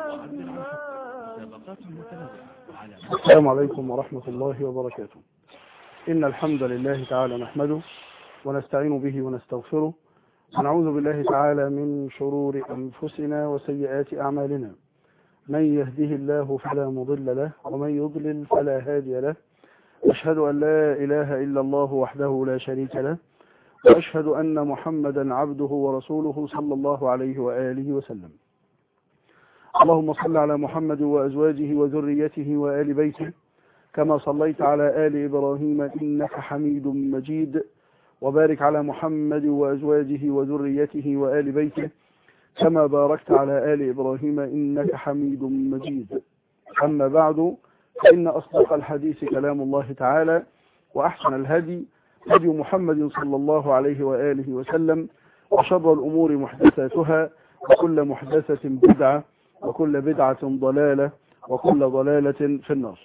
وعبد العزيز مسابقات متنوعة على السلام عليكم ورحمة الله وبركاته إن الحمد لله تعالى نحمده ونستعين به ونستغفره ونعوذ بالله تعالى من شرور أنفسنا وسيئات أعمالنا من يهده الله فلا مضل له ومن يضلل فلا هادي له أشهد أن لا إله إلا الله وحده لا شريك له وأشهد أن محمدا عبده ورسوله صلى الله عليه وآله وسلم اللهم صل على محمد وأزواجه وذريته وآل بيته كما صليت على آل إبراهيم إنك حميد مجيد وبارك على محمد وأزواجه وذريته وآل بيته كما باركت على آل إبراهيم إنك حميد مجيد أما بعد فإن أصدق الحديث كلام الله تعالى وأحسن الهدي هدي محمد صلى الله عليه وآله وسلم وشر الأمور محدثاتها وكل محدثة بدعة وكل بدعة ضلالة وكل ضلالة في النار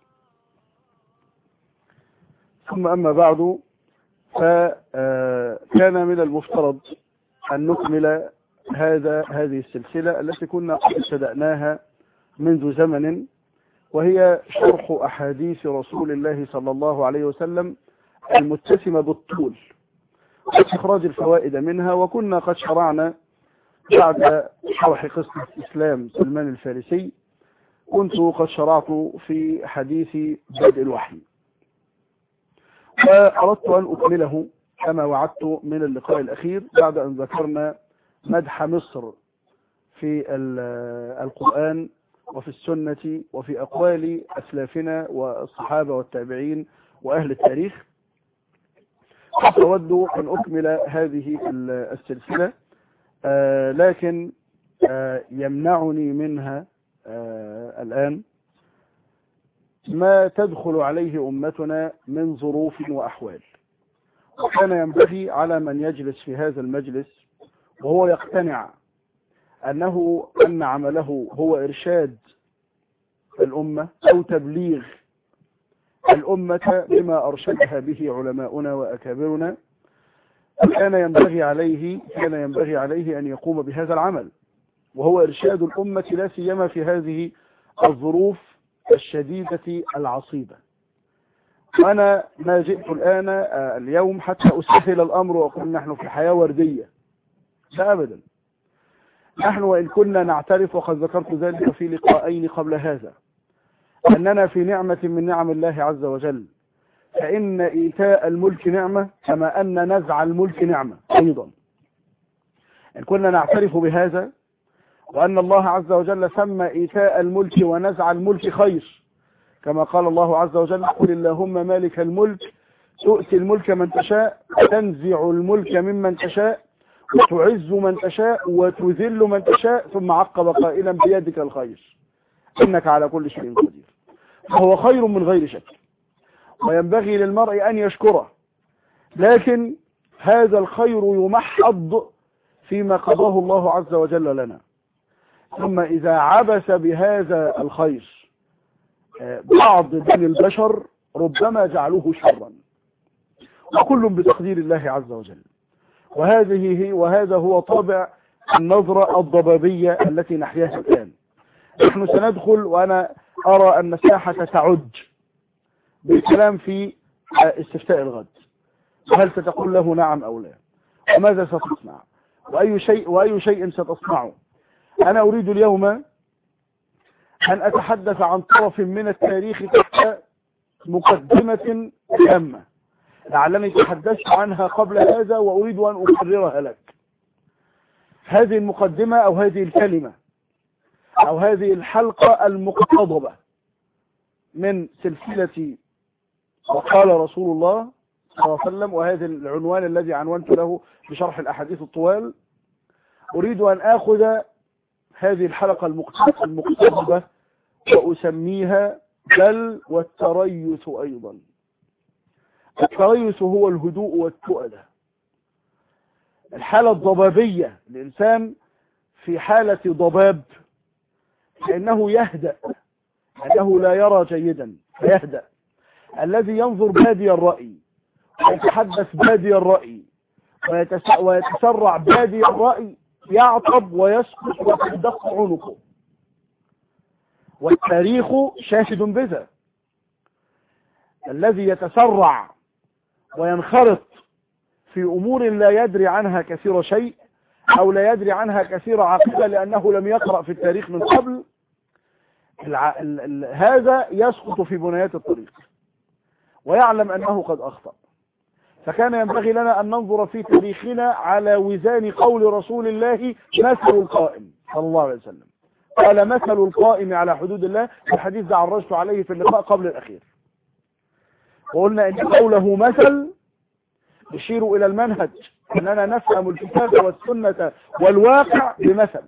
ثم أما بعد فكان من المفترض أن نكمل هذا هذه السلسلة التي كنا قد ابتدأناها منذ زمن وهي شرح أحاديث رسول الله صلى الله عليه وسلم المتسمة بالطول واستخراج الفوائد منها وكنا قد شرعنا بعد شرح قصة إسلام سلمان الفارسي كنت قد شرعت في حديث بدء الوحي وأردت أن أكمله كما وعدت من اللقاء الأخير بعد أن ذكرنا مدح مصر في القرآن وفي السنة وفي أقوال أسلافنا والصحابة والتابعين وأهل التاريخ أود أن أكمل هذه السلسلة آه لكن آه يمنعني منها آه الآن ما تدخل عليه أمتنا من ظروف وأحوال وكان ينبغي على من يجلس في هذا المجلس وهو يقتنع أنه أن عمله هو إرشاد الأمة أو تبليغ الأمة بما أرشدها به علماؤنا وأكابرنا كان ينبغي عليه كان ينبغي عليه أن يقوم بهذا العمل وهو إرشاد الأمة لا سيما في هذه الظروف الشديدة العصيبة وأنا ما جئت الآن اليوم حتى أسهل الأمر وأقول نحن في حياة وردية لا أبدا نحن وإن كنا نعترف وقد ذكرت ذلك في لقاءين قبل هذا أننا في نعمة من نعم الله عز وجل فإن إيتاء الملك نعمة كما أن نزع الملك نعمة أيضا إن كنا نعترف بهذا وأن الله عز وجل سمى إيتاء الملك ونزع الملك خير كما قال الله عز وجل قل اللهم مالك الملك تؤتي الملك من تشاء تنزع الملك ممن تشاء وتعز من تشاء وتذل من تشاء ثم عقب قائلا بيدك الخير إنك على كل شيء قدير فهو خير من غير شك وينبغي للمرء أن يشكره لكن هذا الخير يمحض فيما قضاه الله عز وجل لنا ثم إذا عبس بهذا الخير بعض بني البشر ربما جعلوه شرا وكل بتقدير الله عز وجل وهذه هي وهذا هو طابع النظرة الضبابية التي نحياها الآن نحن سندخل وأنا أرى أن الساحة تعج بالكلام في استفتاء الغد وهل ستقول له نعم أو لا وماذا ستصنع وأي شيء, وأي شيء ستصنعه أنا أريد اليوم أن أتحدث عن طرف من التاريخ تحت مقدمة هامة لعلني تحدثت عنها قبل هذا وأريد أن أكررها لك هذه المقدمة أو هذه الكلمة أو هذه الحلقة المقتضبة من سلسلة وقال رسول الله صلى الله عليه وسلم وهذا العنوان الذي عنونت له بشرح الأحاديث الطوال أريد أن أخذ هذه الحلقة المقتضبة وأسميها بل والتريث أيضا التريث هو الهدوء والتؤدة الحالة الضبابية الإنسان في حالة ضباب فإنه يهدأ لأنه لا يرى جيدا فيهدأ الذي ينظر بادي الرأي ويتحدث بادي الرأي ويتسرع بادي الرأي يعطب ويسقط وتدق عنقه والتاريخ شاهد بذا الذي يتسرع وينخرط في أمور لا يدري عنها كثير شيء أو لا يدري عنها كثير عقيدة لأنه لم يقرأ في التاريخ من قبل الع... ال... ال... هذا يسقط في بنيات الطريق ويعلم أنه قد أخطأ فكان ينبغي لنا أن ننظر في تاريخنا على وزان قول رسول الله مثل القائم صلى الله عليه وسلم قال مثل القائم على حدود الله الحديث ده عرجت عليه في اللقاء قبل الأخير وقلنا ان قوله مثل يشير الى المنهج اننا نفهم الكتاب والسنة والواقع بمثل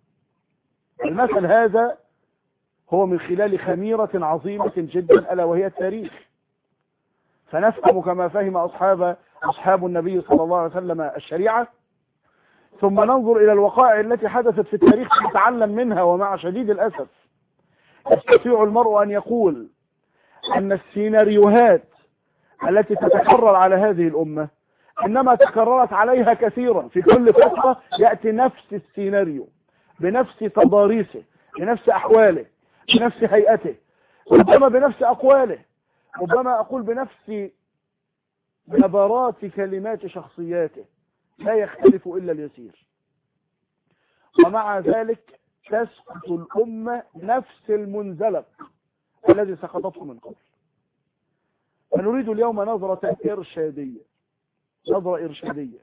المثل هذا هو من خلال خميرة عظيمة جدا ألا وهي التاريخ فنفهم كما فهم أصحاب أصحاب النبي صلى الله عليه وسلم الشريعة ثم ننظر إلى الوقائع التي حدثت في التاريخ نتعلم منها ومع شديد الأسف يستطيع المرء أن يقول أن السيناريوهات التي تتكرر على هذه الأمة إنما تكررت عليها كثيرا في كل فترة يأتي نفس السيناريو بنفس تضاريسه بنفس أحواله بنفس هيئته ربما بنفس أقواله ربما أقول بنفس نبرات كلمات شخصياته لا يختلف إلا اليسير ومع ذلك تسقط الأمة نفس المنزلق الذي سقطته من قبل فنريد اليوم نظرة إرشادية نظرة إرشادية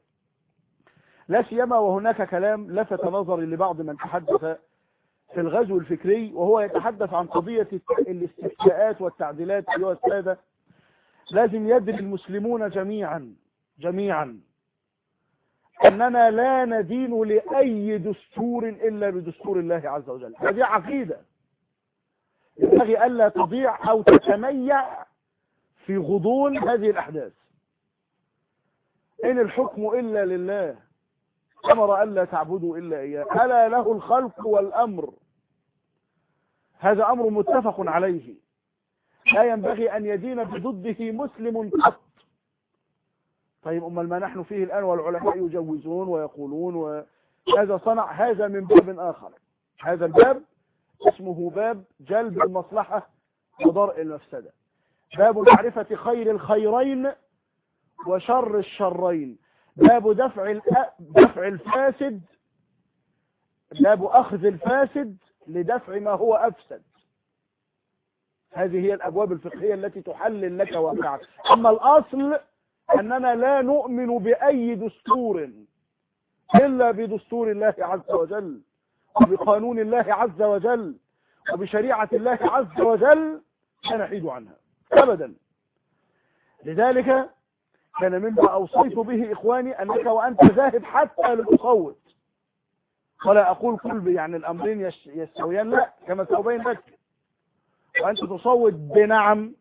لا سيما وهناك كلام لفت نظري لبعض من تحدث في الغزو الفكري وهو يتحدث عن قضية الاستفتاءات والتعديلات أيها السادة لازم يدري المسلمون جميعا جميعا أننا لا ندين لأي دستور إلا بدستور الله عز وجل هذه عقيدة ينبغي ألا تضيع أو تتميع في غضون هذه الأحداث إن الحكم إلا لله أمر ألا تعبدوا إلا إياه ألا له الخلق والأمر هذا أمر متفق عليه لا ينبغي أن يدين بضده مسلم قط طيب أمال ما نحن فيه الآن والعلماء يجوزون ويقولون وهذا صنع هذا من باب آخر هذا الباب اسمه باب جلب المصلحة ودرء المفسدة باب معرفة خير الخيرين وشر الشرين باب دفع دفع الفاسد باب أخذ الفاسد لدفع ما هو أفسد هذه هي الأبواب الفقهية التي تحلل لك واقعك أما الأصل أننا لا نؤمن بأي دستور إلا بدستور الله عز وجل وبقانون الله عز وجل وبشريعة الله عز وجل لا نحيد عنها أبدا لذلك كان مما أوصيت به إخواني أنك وأنت ذاهب حتى لتصوت ولا أقول كل يعني الأمرين يستويان لا كما سأبين لك وأنت تصوت بنعم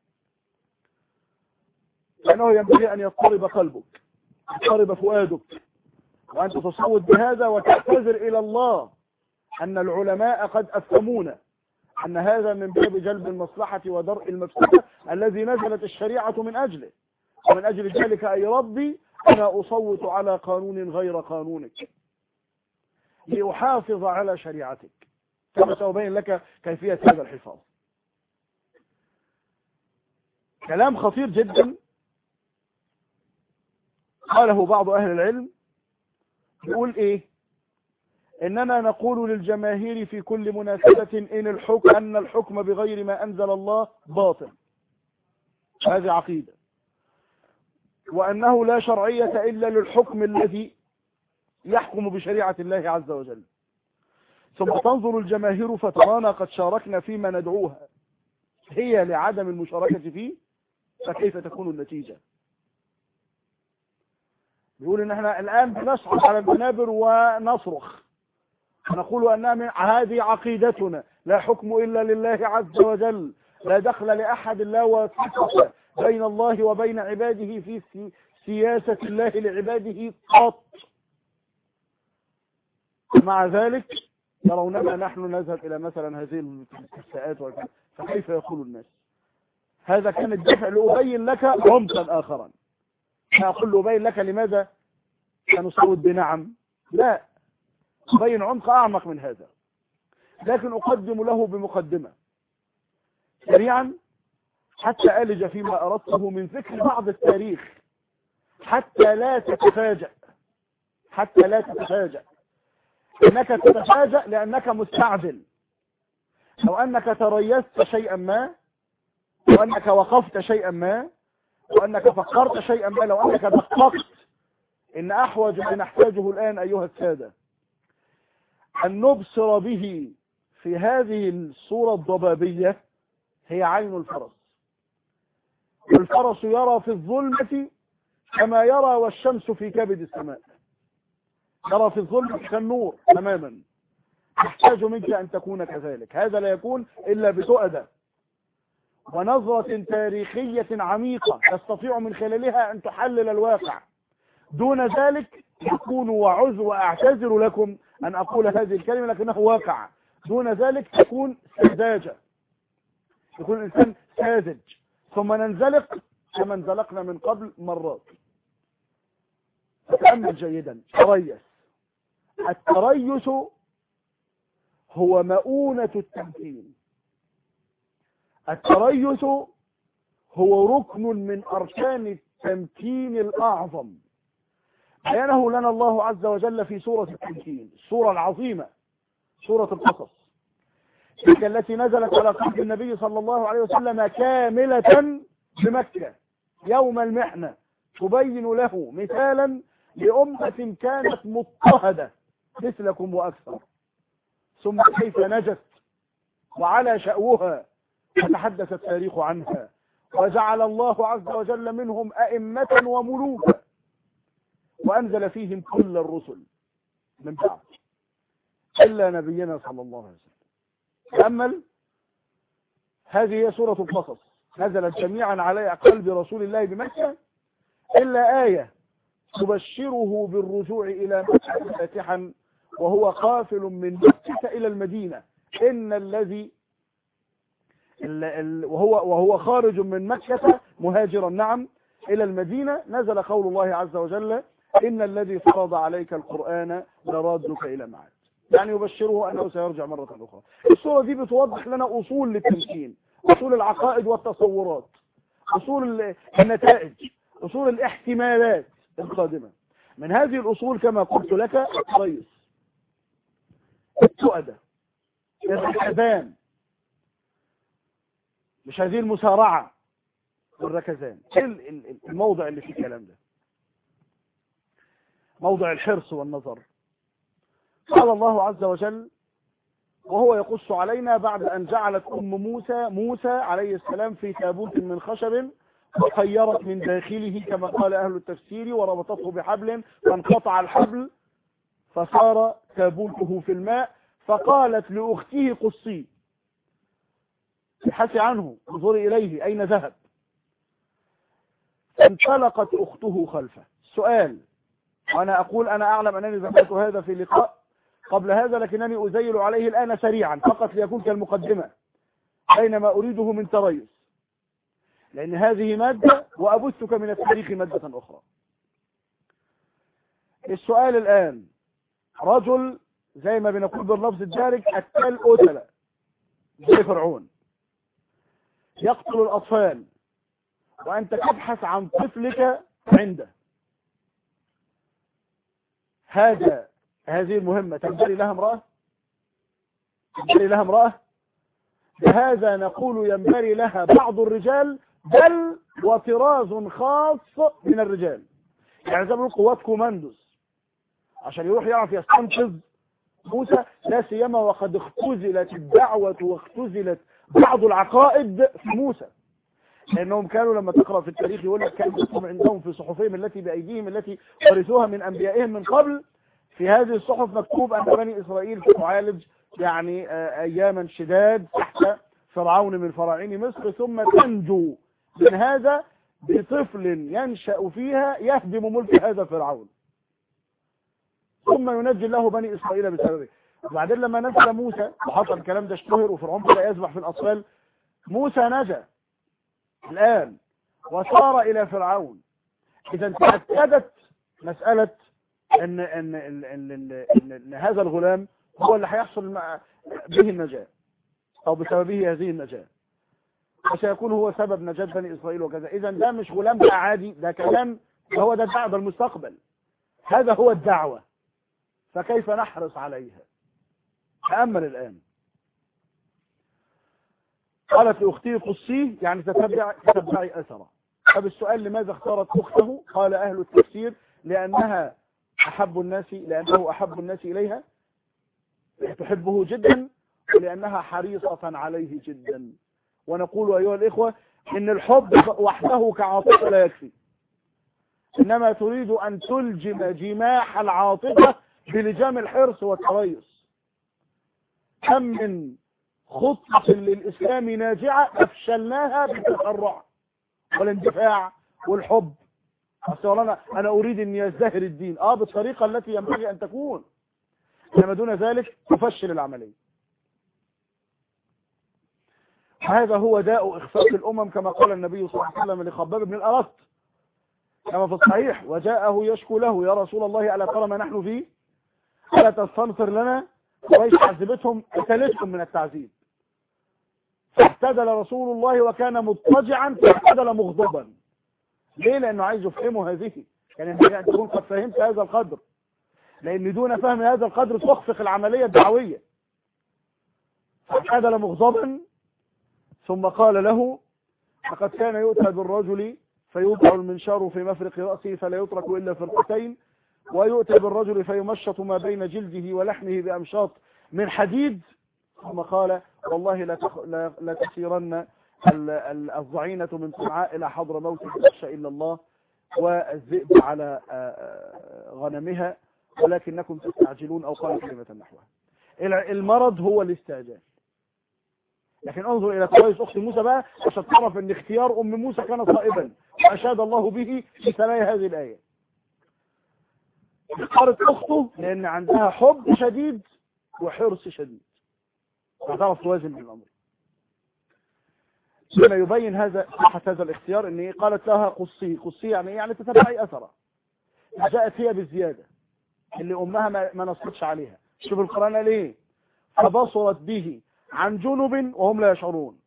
لأنه ينبغي أن يضطرب قلبك يضطرب فؤادك وأنت تصوت بهذا وتعتذر إلى الله أن العلماء قد أفهمونا أن هذا من باب جلب المصلحة ودرء المفسدة الذي نزلت الشريعة من أجله ومن أجل ذلك أي ربي أنا أصوت على قانون غير قانونك لأحافظ على شريعتك كما سأبين لك كيفية هذا الحفاظ كلام خطير جدا قاله بعض أهل العلم يقول إيه إننا نقول للجماهير في كل مناسبة إن الحكم أن الحكم بغير ما أنزل الله باطل هذه عقيدة وأنه لا شرعية إلا للحكم الذي يحكم بشريعة الله عز وجل ثم تنظر الجماهير فترانا قد شاركنا فيما ندعوها هي لعدم المشاركة فيه فكيف تكون النتيجة بيقول ان احنا الان بنصعد على المنابر ونصرخ ونقول انها من هذه عقيدتنا لا حكم الا لله عز وجل لا دخل لاحد لا واسطه بين الله وبين عباده في سياسة الله لعباده قط مع ذلك يروننا نحن نذهب إلى مثلا هذه الساعات فكيف يقول الناس هذا كان الدفع لأبين لك عمقا آخرا أقول لأبين لك لماذا سنصوت بنعم لا أبين عمق أعمق من هذا لكن أقدم له بمقدمة سريعا حتى ألج فيما أردته من ذكر بعض التاريخ حتى لا تتفاجأ حتى لا تتفاجأ انك تتفاجأ لانك مستعجل او انك تريثت شيئا ما او انك وقفت شيئا ما او انك فكرت شيئا ما لو انك دققت ان احوج ما نحتاجه الان ايها السادة ان نبصر به في هذه الصورة الضبابية هي عين الفرس والفرس يرى في الظلمة كما يرى والشمس في كبد السماء يرى في الظلم كالنور تماما تحتاج منك أن تكون كذلك هذا لا يكون إلا بتؤدى ونظرة تاريخية عميقة تستطيع من خلالها أن تحلل الواقع دون ذلك يكون وعز وأعتذر لكم أن أقول هذه الكلمة لكنه واقع دون ذلك تكون سذاجة يكون الإنسان ساذج ثم ننزلق كما انزلقنا من قبل مرات فتأمل جيدا تريث التريث هو مؤونة التمكين التريث هو ركن من أركان التمكين الأعظم بيانه لنا الله عز وجل في سورة التمكين السورة العظيمة سورة القصص تلك التي نزلت على قلب النبي صلى الله عليه وسلم كاملة بمكة يوم المحنة تبين له مثالا لأمة كانت مضطهدة مثلكم وأكثر ثم كيف نجت وعلى شأوها فتحدث التاريخ عنها وجعل الله عز وجل منهم أئمة وملوكا وأنزل فيهم كل الرسل من بعد إلا نبينا صلى الله عليه وسلم تأمل هذه هي سورة القصص نزلت جميعا على قلب رسول الله بمكة إلا آية تبشره بالرجوع إلى مكة فاتحا وهو قافل من مكة إلى المدينة إن الذي وهو وهو خارج من مكة مهاجرا نعم إلى المدينة نزل قول الله عز وجل إن الذي فرض عليك القرآن لرادك إلى معاد يعني يبشره أنه سيرجع مرة أخرى الصورة دي بتوضح لنا أصول للتمكين أصول العقائد والتصورات أصول النتائج أصول الاحتمالات القادمة من هذه الأصول كما قلت لك التريث التؤدة الركزان مش هذه المسارعة والركزان الموضع اللي فيه الكلام ده موضع الحرص والنظر قال الله عز وجل وهو يقص علينا بعد أن جعلت أم موسى موسى عليه السلام في تابوت من خشب وخيرت من داخله كما قال أهل التفسير وربطته بحبل فانقطع الحبل فصار تابوته في الماء فقالت لأخته قصي ابحثي عنه انظري إليه أين ذهب انطلقت أخته خلفه السؤال وأنا أقول أنا أعلم أنني ذكرت هذا في لقاء قبل هذا لكنني أزيل عليه الآن سريعا فقط ليكون كالمقدمة أينما أريده من تريث لأن هذه مادة وأبثك من التاريخ مادة أخرى السؤال الآن رجل زي ما بنقول باللفظ الدارج أكل قتلة زي فرعون يقتل الأطفال وأنت تبحث عن طفلك عنده هذا هذه المهمة تنبري لها امرأة تنبري لها امرأة بهذا نقول ينبري لها بعض الرجال بل وطراز خاص من الرجال يعني زي ما قوات كوماندوس عشان يروح يعرف يستنقذ موسى لا سيما وقد اختزلت الدعوة واختزلت بعض العقائد في موسى لأنهم كانوا لما تقرأ في التاريخ يقول لك كان مكتوب عندهم في صحفهم التي بأيديهم التي ورثوها من أنبيائهم من قبل في هذه الصحف مكتوب أن بني إسرائيل تعالج يعني أياما شداد تحت فرعون من فراعين مصر ثم تنجو من هذا بطفل ينشأ فيها يهدم ملك هذا فرعون ثم ينجي الله بني إسرائيل بسببه وبعدين لما نزل موسى وحصل الكلام ده اشتهر وفرعون بدأ يذبح في الأطفال موسى نجا الآن وصار إلى فرعون إذا تأكدت مسألة إن, إن, إن, إن, إن, إن هذا الغلام هو اللي هيحصل مع- به النجاة أو بسببه هذه النجاة وسيكون هو سبب نجاة بني إسرائيل وكذا إذا ده مش غلام بقى عادي ده كلام ده هو ده الدعوة ده المستقبل هذا هو الدعوة فكيف نحرص عليها تأمل الآن قالت لأختي قصيه يعني تتبع تتبعي أثره طب السؤال لماذا اختارت أخته قال أهل التفسير لأنها أحب الناس لأنه أحب الناس إليها تحبه جدا ولأنها حريصة عليه جدا ونقول أيها الإخوة إن الحب وحده كعاطفة لا يكفي إنما تريد أن تلجم جماح العاطفة بلجام الحرص والتريث كم من خطة للإسلام ناجعة أفشلناها بالتسرع والاندفاع والحب أصل أنا أنا أريد أن يزدهر الدين آه بالطريقة التي ينبغي أن تكون إنما دون ذلك تفشل العملية هذا هو داء إخفاق الأمم كما قال النبي صلى الله عليه وسلم لخباب بن الأرست كما في الصحيح وجاءه يشكو له يا رسول الله ألا ترى ما نحن فيه ألا تستنصر لنا قريش عذبتهم قتلتهم من التعذيب فاعتدل رسول الله وكان مضطجعا فاعتدل مغضبا ليه لأنه عايز يفهمه هذه كان ينبغي أن تكون قد فهمت هذا القدر لأن دون فهم هذا القدر تخفق العملية الدعوية فاعتدل مغضبا ثم قال له لقد كان يؤتى بالرجل فيوضع المنشار في مفرق رأسه فلا يترك إلا فرقتين ويؤتى بالرجل فيمشط ما بين جلده ولحمه بأمشاط من حديد ثم قال والله لا, تخ... لا... لا تسيرن ال... ال... الضعينة من صنعاء إلى حضر موت لا يخشى إلا الله والذئب على غنمها ولكنكم تستعجلون أو قال كلمة نحوها المرض هو الاستعجال لكن انظر الى كويس اخت موسى بقى عشان تعرف ان اختيار ام موسى كان صائبا واشاد الله به في ثنايا هذه الايه اختارت اخته لان عندها حب شديد وحرص شديد هتعرف توازن بين الامر لما يبين هذا صحة هذا الاختيار ان قالت لها قصي قصي يعني يعني تتبعي اثره جاءت هي بالزيادة اللي امها ما, ما نصتش عليها شوف القرآن ليه فبصرت به عن جنب وهم لا يشعرون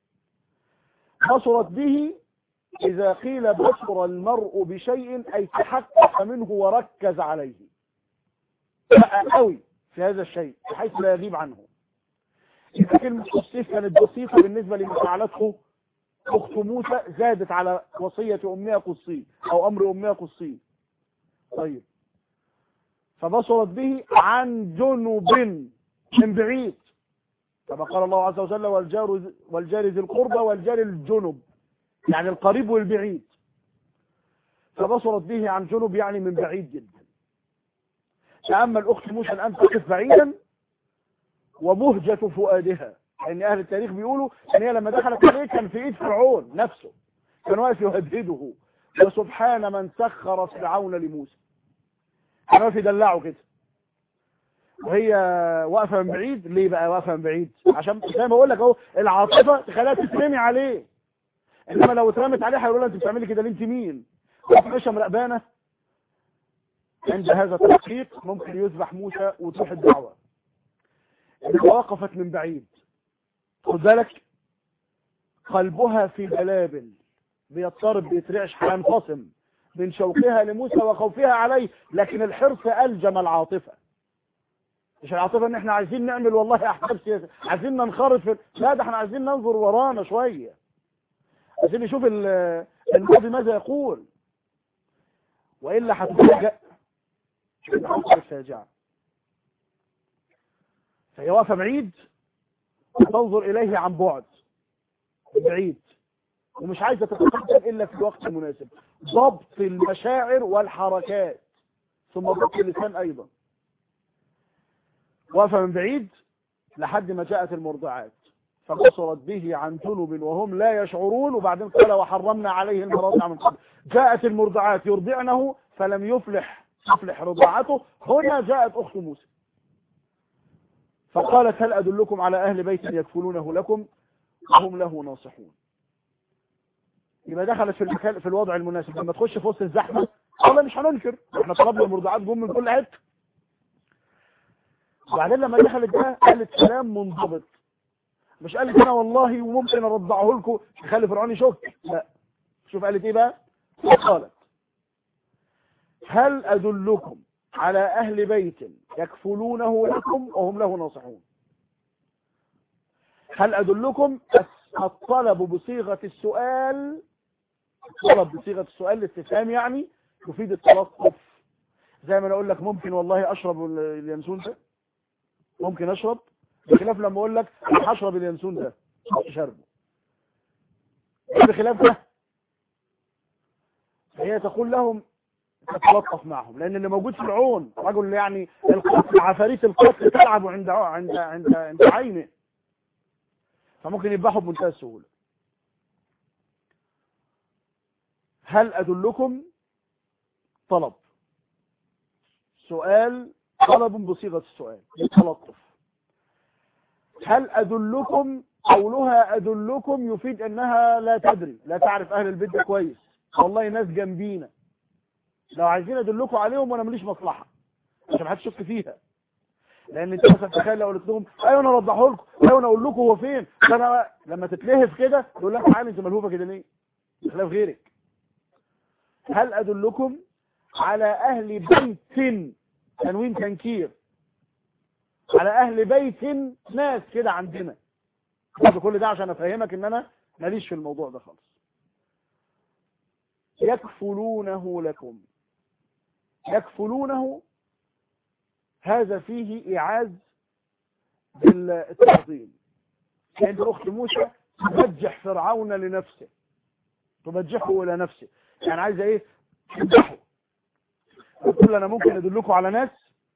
بصرت به إذا قيل بصر المرء بشيء أي تحقق منه وركز عليه بقى قوي في هذا الشيء بحيث لا يغيب عنه إذا كلمة قصيف كانت بسيطة بالنسبة لما فعلته أخت موسى زادت على وصية أمها قصي أو أمر أمها قصي طيب فبصرت به عن جنب من بعيد كما قال الله عز وجل والجار والجار ذي القربى والجار الجنب يعني القريب والبعيد فبصرت به عن جنب يعني من بعيد جدا تأمل أخت موسى الآن تقف بعيدا ومهجة فؤادها لأن أهل التاريخ بيقولوا أن هي لما دخلت عليه كان في إيد فرعون نفسه كان واقف يهدده وسبحان من سخر فرعون لموسى كان واقف يدلعه كده وهي واقفه من بعيد ليه بقى واقفه من بعيد عشان زي ما بقول لك اهو العاطفه تخليها تترمي عليه انما لو اترمت عليه هيقولوا لها انت بتعملي كده ليه انت مين مش مراقبانه عند هذا التحقيق ممكن يذبح موسى وتروح الدعوه انها وقفت من بعيد خد بالك قلبها في بلابل بيضطرب بيترعش هينفصم من شوقها لموسى وخوفها عليه لكن الحرص ألجم العاطفة مش العاطفة ان احنا عايزين نعمل والله احساب سياسة عايزين ننخرط في لا ده احنا عايزين ننظر ورانا شوية عايزين نشوف الماضي ماذا يقول وإلا هتفاجأ بالعقل الفاجعة فهي واقفة بعيد وتنظر إليه عن بعد بعيد ومش عايزة تتقدم إلا في الوقت المناسب ضبط المشاعر والحركات ثم ضبط اللسان أيضا واقفة من بعيد لحد ما جاءت المرضعات فبصرت به عن جنب وهم لا يشعرون وبعدين قال وحرمنا عليه المراضع من قبل جاءت المرضعات يرضعنه فلم يفلح تفلح رضاعته هنا جاءت أخت موسى فقالت هل أدلكم على أهل بيت يكفلونه لكم وهم له ناصحون يبقى دخلت في المكان في الوضع المناسب لما تخش في وسط الزحمه والله مش هننكر احنا طلبنا المرضعات جم من كل حته وبعدين لما دخلت ده قالت كلام منضبط مش قالت انا والله وممكن ارضعه لكم يخلي فرعون يشك لا شوف قالت ايه بقى قالت هل ادلكم على اهل بيت يكفلونه لكم وهم له ناصحون هل ادلكم الطلب بصيغة السؤال الطلب بصيغة السؤال الاستفهام يعني يفيد التلطف زي ما انا اقول لك ممكن والله اشرب اليانسون ده ممكن اشرب بخلاف لما اقول لك انا هشرب اليانسون ده مش شربه بخلاف ده هي تقول لهم تتلطف معهم لان اللي موجود في العون رجل يعني القتل عفاريت القتل تلعب عند عند عند عند عينه فممكن يذبحوا بمنتهى السهوله هل ادلكم طلب سؤال طلب بصيغه السؤال التلطف هل ادلكم قولها ادلكم يفيد انها لا تدري لا تعرف اهل البيت ده كويس والله ناس جنبينا لو عايزين ادلكم عليهم وانا ماليش مصلحه عشان ما حدش يشك فيها لان انت مثلا تخيل لو قلت لهم ايوه انا اوضحه لكم ايوه انا اقول لكم هو فين انا لما تتلهف كده يقول لك تعالى انت ملهوفه كده ليه بخلاف غيرك هل ادلكم على اهل بيت تنوين تنكير على اهل بيت ناس كده عندنا كل ده عشان افهمك ان انا ماليش في الموضوع ده خالص يكفلونه لكم يكفلونه هذا فيه إعاز بالتعظيم عند أخت موسى تبجح فرعون لنفسه تبجحه إلى نفسه يعني عايزة إيه تبجحه تقول أنا ممكن أدلكم على ناس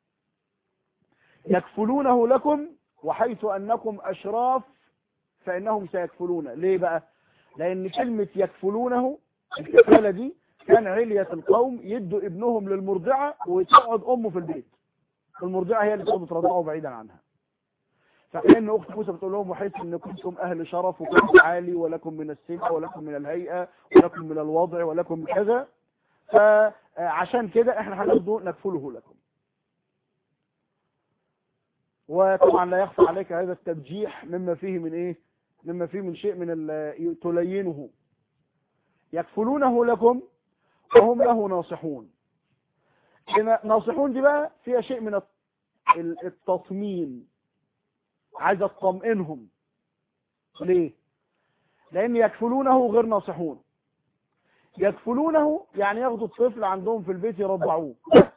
يكفلونه لكم وحيث أنكم أشراف فإنهم سيكفلون ليه بقى لأن كلمة يكفلونه الكفالة دي كان علية القوم يدوا ابنهم للمرضعة وتقعد أمه في البيت المرضعة هي اللي تقعد ترضعه بعيدا عنها فكأن أخت موسى بتقول لهم وحيث أن كنتم أهل شرف وكنتم عالي ولكم من السمع ولكم من الهيئة ولكم من الوضع ولكم كذا فعشان كده احنا هناخده نكفله لكم وطبعا لا يخفى عليك هذا التبجيح مما فيه من ايه مما فيه من شيء من تلينه يكفلونه لكم وهم له ناصحون ناصحون دي بقى فيها شيء من التطمين عايز اطمئنهم ليه لان يكفلونه غير ناصحون يكفلونه يعني ياخدوا الطفل عندهم في البيت يرضعوه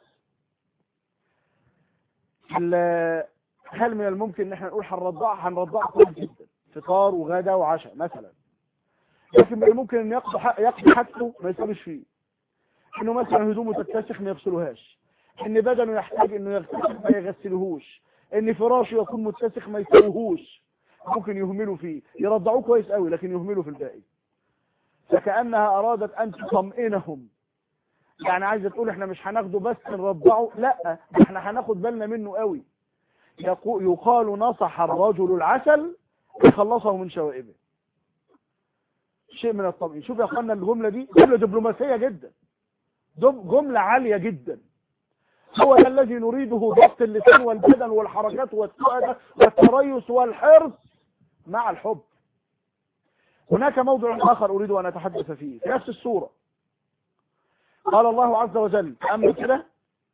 هل من الممكن ان احنا نقول هنرضعه هنرضعه كويس جدا فطار وغدا وعشاء مثلا لكن من الممكن ان يقضي يقضي حاجته ما يسويش فيه انه مثلا هدومه تتسخ ما يغسلوهاش ان بدنه يحتاج انه يغسل ما يغسلهوش ان فراشه يكون متسخ ما يسويهوش ممكن يهملوا فيه يرضعوه كويس قوي لكن يهملوا في الباقي فكأنها ارادت ان تطمئنهم يعني عايزه تقول احنا مش هناخده بس نرضعه لا احنا هناخد بالنا منه قوي يقال نصح الرجل العسل يخلصه من شوائبه شيء من الطبيعي شوف يا اخوانا الجمله دي جمله دبلوماسيه جدا جمله عاليه جدا هو ده الذي نريده ضبط اللسان والبدن والحركات والسؤال والتريث والحرص مع الحب هناك موضع آخر أريد أن أتحدث فيه في نفس السورة قال الله عز وجل أما كده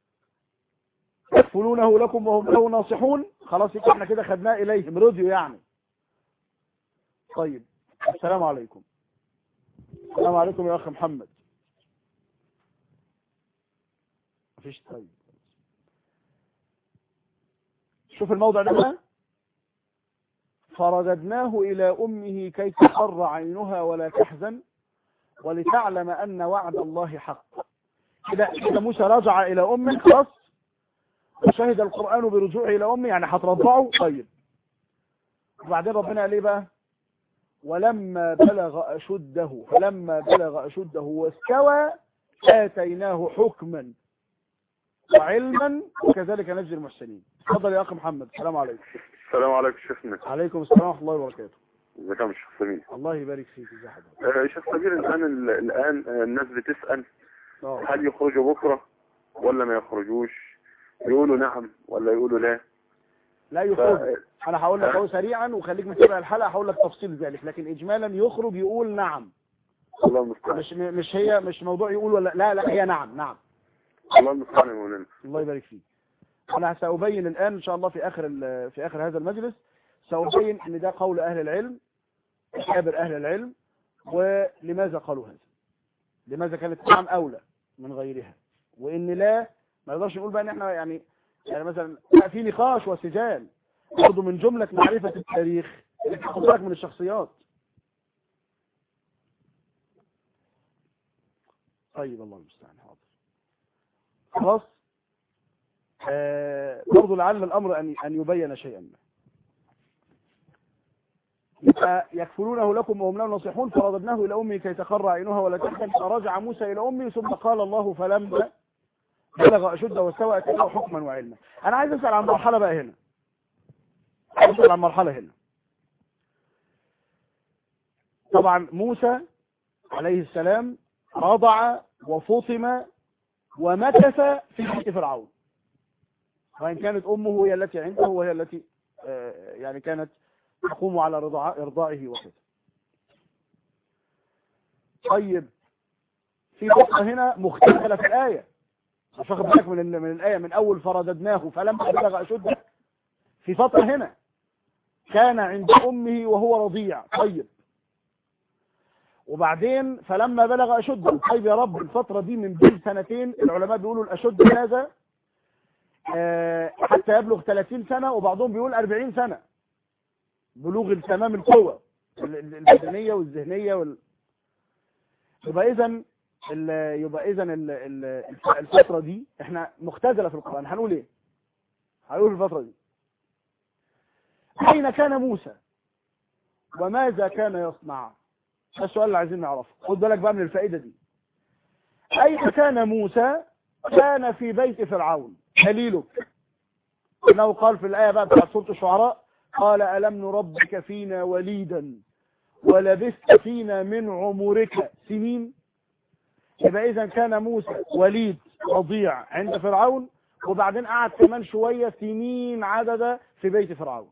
يكفلونه لكم وهم له ناصحون خلاص احنا كده خدناه إليهم رضيوا يعني طيب السلام عليكم السلام عليكم يا أخي محمد مفيش طيب شوف الموضع ده بقى فرددناه إلى أمه كي تقر عينها ولا تحزن ولتعلم أن وعد الله حق كده كده موسى رجع إلى أمه خلاص وشهد القرآن برجوعه إلى أمه يعني هترضعه طيب وبعدين ربنا قال ايه بقى ولما بلغ أشده فلما بلغ أشده واستوى آتيناه حكما وعلما وكذلك نجزي المحسنين تفضل يا اخي محمد السلام عليكم السلام عليكم شيخنا عليكم السلام ورحمه الله وبركاته ازيك يا شيخ سمير الله يبارك فيك ازي حضرتك آه شيخ سمير الان الان الناس بتسال اه هل يخرجوا بكره ولا ما يخرجوش يقولوا نعم ولا يقولوا لا لا يخرج انا هقول لك اهو سريعا وخليك متابع الحلقه هقول لك تفصيل ذلك لكن اجمالا يخرج يقول نعم الله المستعان مش مش هي مش موضوع يقول ولا لا لا هي نعم نعم الله المستعان يا مولانا الله يبارك فيك انا سأبين الآن إن شاء الله في آخر ال- في آخر هذا المجلس سأبين أن ده قول أهل العلم أكابر أهل العلم ولماذا قالوا هذا لماذا كانت نعم أولى من غيرها وإن لا ما نقدرش نقول بقى إن إحنا يعني يعني مثلا لا، في نقاش وسجال برضه من جملة معرفة التاريخ إنك تاخد بالك من الشخصيات طيب الله المستعان حاضر خلاص آه برضو لعل الأمر أن أن يبين شيئا ما يبقى يكفلونه لكم وهم لا نصيحون فرددناه إلى أمه كي تقر عينها ولا تحزن فرجع موسى إلى أمه ثم قال الله فلما بلغ أشده واستوى أتاه حكما وعلما أنا عايز أسأل عن مرحلة بقى هنا عايز أسأل عن مرحلة هنا طبعا موسى عليه السلام رضع وفطم ومكث في بيت فرعون وإن كانت أمه هي التي عنده وهي التي آه، يعني كانت تقوم على رضاع إرضاعه وكذا طيب في نقطة هنا مختلفة في الآية مش واخد بالك من ال- من الآية من أول فرددناه فلما بلغ أشده في فترة هنا كان عند أمه وهو رضيع طيب وبعدين فلما بلغ أشده طيب يا رب الفترة دي من بين سنتين العلماء بيقولوا الأشد هذا آه، حتى يبلغ 30 سنة وبعضهم بيقول 40 سنة بلوغ تمام القوة ال- ال- البدنية والذهنية وال... يبقى إذا ال- يبقى إذا ال- ال- الفترة دي احنا مختزلة في القرآن هنقول ايه؟ هنقول في الفترة دي أين كان موسى؟ وماذا كان يصنع؟ ده السؤال اللي عايزين نعرفه خد بالك بقى من الفائدة دي أين كان موسى؟ كان في بيت فرعون دليلك انه قال في الآية بقى بتاعت سورة الشعراء قال ألم نربك فينا وليدا ولبثت فينا من عمرك سنين يبقى إذا كان موسى وليد رضيع عند فرعون وبعدين قعد كمان شوية سنين عدد في بيت فرعون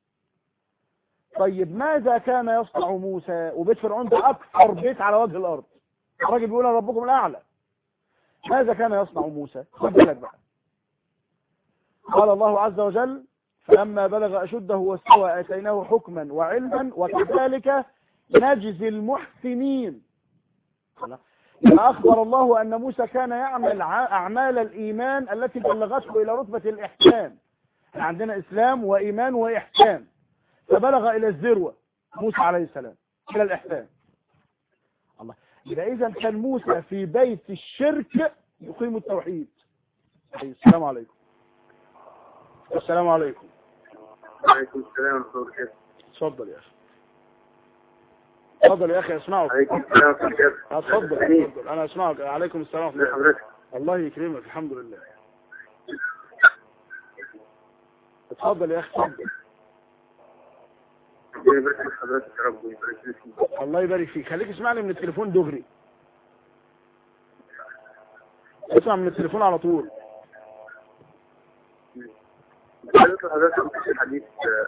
طيب ماذا كان يصنع موسى وبيت فرعون ده أكثر بيت على وجه الأرض الراجل بيقول أنا ربكم الأعلى ماذا كان يصنع موسى خد بالك بقى قال الله عز وجل فلما بلغ أشده واستوى آتيناه حكما وعلما وكذلك نجزي المحسنين يبقى أخبر الله أن موسى كان يعمل ع- أعمال الإيمان التي بلغته إلى رتبة الإحسان احنا عندنا إسلام وإيمان وإحسان فبلغ إلى الذروة موسى عليه السلام إلى الإحسان الله يبقى إذا كان موسى في بيت الشرك يقيم التوحيد السلام عليكم السلام عليكم عليكم السلام ورحمة الله وبركاته اتفضل يا اخي اتفضل يا اخي اسمعك عليكم السلام ورحمة الله وبركاته اتفضل أمين. اتفضل انا اسمعك عليكم السلام ورحمه ازي الله حضرتك الله يكرمك الحمد لله اتفضل يا اخي اتفضل ربنا يبارك في حضرتك يا رب ويبارك فيك الله يبارك فيك خليك اسمعني من التليفون دغري اسمع من التليفون على طول قلت لحضرتك في الحديث آه،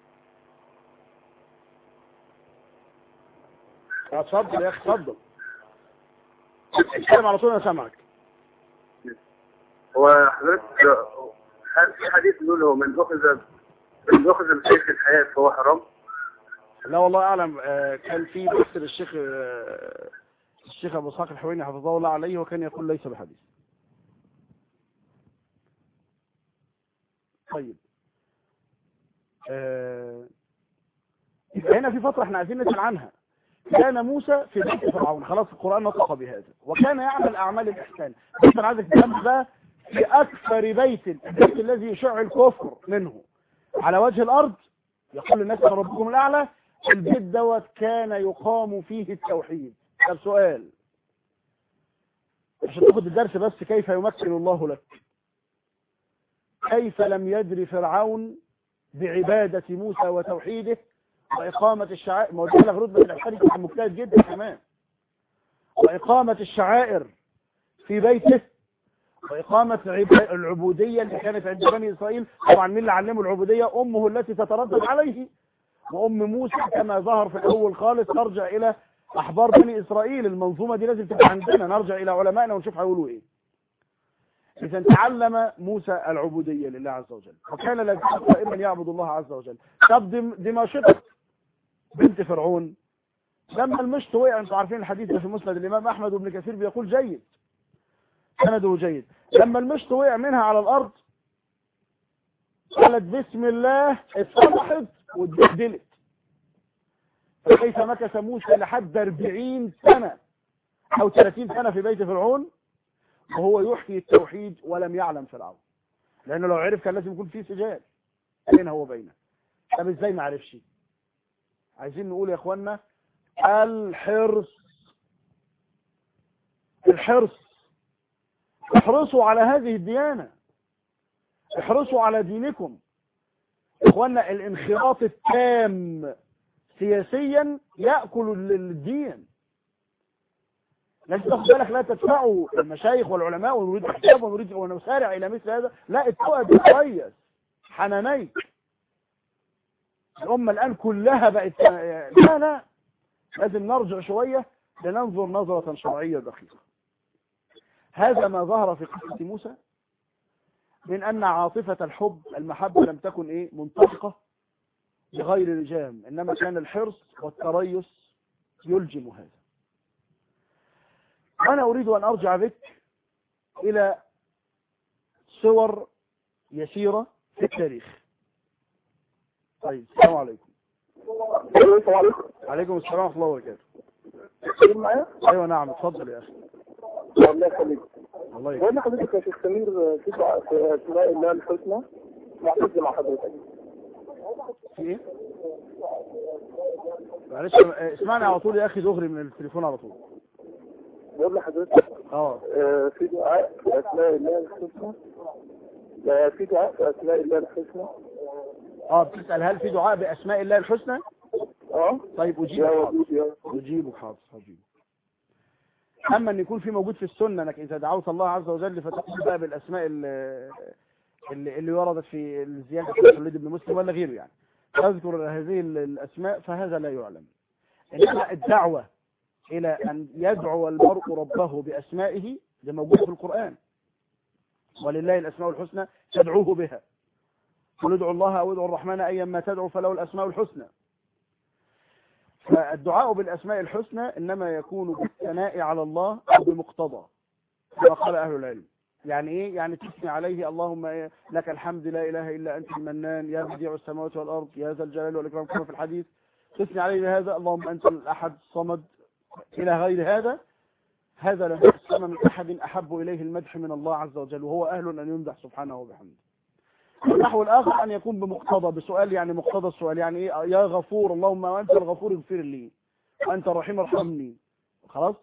اتفضل يا اخي اتفضل اتكلم على طول انا سامعك هو حضرتك آه، هل في حديث بيقول هو من أخذ من أخذ بسيف الحياة فهو حرام لا والله اعلم آه، كان في بحث للشيخ آه، الشيخ ابو اسحاق الحويني حفظه الله عليه وكان يقول ليس بحديث طيب آه، يبقى هنا في فترة احنا عايزين نسأل عنها كان موسى في بيت فرعون خلاص القرآن نطق بهذا وكان يعمل أعمال الإحسان بس أنا عايزك تفهم بقى في أكثر بيت البيت الذي يشع الكفر منه على وجه الأرض يقول للناس أنا ربكم الأعلى البيت دوت كان يقام فيه التوحيد طب سؤال عشان تاخد الدرس بس كيف يمكن الله لك كيف لم يدري فرعون بعبادة موسى وتوحيده وإقامة الشعائر ما هو ده بلغ رتبة الإحسان كان مجتهد جدا كمان وإقامة الشعائر في بيته وإقامة عب- العبودية اللي كانت عند بني إسرائيل طبعا مين اللي علمه العبودية أمه التي تتردد عليه وأم موسى كما ظهر في الأول خالص ترجع إلى أحبار بني إسرائيل المنظومة دي لازم تبقى عندنا نرجع إلى علمائنا ونشوف هيقولوا إيه إذا تعلم موسى العبودية لله عز وجل وكان لا يزال دائما يعبد الله عز وجل طب دم- دمشق بنت فرعون لما المشط وقع انتوا عارفين الحديث ده في مسند الإمام أحمد وابن كثير بيقول جيد سنده جيد لما المشط وقع منها على الأرض قالت بسم الله اتفضحت واتبهدلت فكيف مكث موسى لحد 40 سنة أو 30 سنة في بيت فرعون وهو يحكي التوحيد ولم يعلم فرعون لأنه لو عرف كان لازم يكون فيه سجال بينه وبينه طب ازاي ما عرفش عايزين نقول يا اخوانا الحرص الحرص احرصوا على هذه الديانة احرصوا على دينكم اخوانا الانخراط التام سياسيا يأكل الدين لازم تاخد بالك لا تدفعوا المشايخ والعلماء ونريد الحجاب ونريد ونسارع الى مثل هذا لا اتقوا كويس حنانيك الامه الان كلها بقت لا لا لازم نرجع شويه لننظر نظره شرعيه دقيقه هذا ما ظهر في قصه موسى من ان عاطفه الحب المحبه لم تكن ايه منطلقه بغير لجام انما كان الحرص والتريث يلجم هذا أنا أريد أن أرجع بك إلى صور يسيرة في التاريخ طيب السلام عليكم السلام عليكم عليكم السلام ورحمة الله وبركاته تتكلم معايا؟ أيوة نعم اتفضل يا أخي الله يخليك الله يكرمك بقول لحضرتك يا شيخ سمير في دعاء في اسماء الله الحسنى معتز مع حضرتك في إيه؟ معلش اه، اسمعني على طول يا أخي دغري من التليفون على طول بقول لحضرتك اه آه، في دعاء في اسماء الله الحسنى آه، في دعاء في اسماء الله الحسنى اه بتسأل هل في دعاء بأسماء الله الحسنى اه طيب يا أجيبك حاضر ودود يا أجيبك حاضر هجيبك أما أن يكون في موجود في السنة أنك إذا دعوت الله عز وجل فتقول بقى بالأسماء اللي, اللي اللي وردت في الزيادة في الوليد بن مسلم ولا غيره يعني تذكر هذه الأسماء فهذا لا يعلم إنما الدعوة إلى أن يدعو المرء ربه بأسمائه ده موجود في القرآن ولله الأسماء الحسنى تدعوه بها قل ادعوا الله أو ادعوا الرحمن أيا ما تدعو فله الأسماء الحسنى فالدعاء بالأسماء الحسنى إنما يكون بالثناء على الله أو بمقتضى كما قال أهل العلم يعني إيه؟ يعني تثني عليه اللهم إيه؟ لك الحمد لا إله إلا أنت المنان يا بديع السماوات والأرض يا ذا الجلال والإكرام كما في الحديث تثني عليه بهذا اللهم أنت الأحد الصمد إلى غير هذا هذا لم يسمى من أحد أحب إليه المدح من الله عز وجل وهو أهل أن يمدح سبحانه وبحمده النحو الآخر أن يكون بمقتضى بسؤال يعني مقتضى السؤال يعني إيه يا غفور اللهم وأنت الغفور اغفر لي وأنت الرحيم ارحمني خلاص